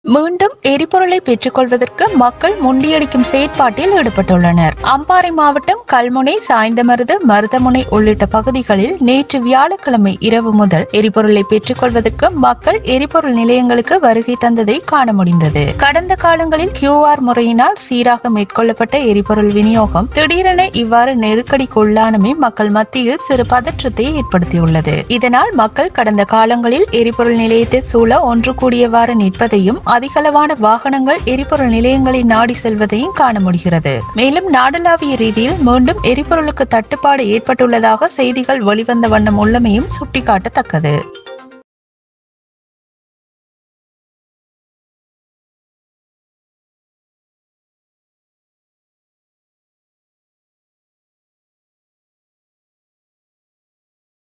மீண்டும் எரிபொருளை பெற்றுக்கொள்வதற்கு மக்கள் முண்டியடிக்கும் செயற்பாட்டில் ஈடுபட்டுள்ளனர் அம்பாறை மாவட்டம் கல்முனை சாய்ந்தமருது மருதமுனை உள்ளிட்ட பகுதிகளில் நேற்று வியாழக்கிழமை இரவு முதல் எரிபொருளை பெற்றுக்கொள்வதற்கு மக்கள் எரிபொருள் நிலையங்களுக்கு வருகை தந்ததை காண முடிந்தது கடந்த காலங்களில் கியூஆர் முறையினால் சீராக மேற்கொள்ளப்பட்ட எரிபொருள் விநியோகம் திடீரென இவ்வாறு நெருக்கடிக்கு உள்ளானமே மக்கள் மத்தியில் சிறு பதற்றத்தை ஏற்படுத்தியுள்ளது இதனால் மக்கள் கடந்த காலங்களில் எரிபொருள் நிலையத்தை சூழ ஒன்று கூடியவாறு நிற்பதையும் அதிகளவான வாகனங்கள் எரிபொருள் நிலையங்களை நாடி செல்வதையும் காண முடிகிறது மேலும் நாடளாவிய ரீதியில் மீண்டும் எரிபொருளுக்கு தட்டுப்பாடு ஏற்பட்டுள்ளதாக செய்திகள் வெளிவந்த வண்ணம் உள்ளமையும் சுட்டிக்காட்டத்தக்கது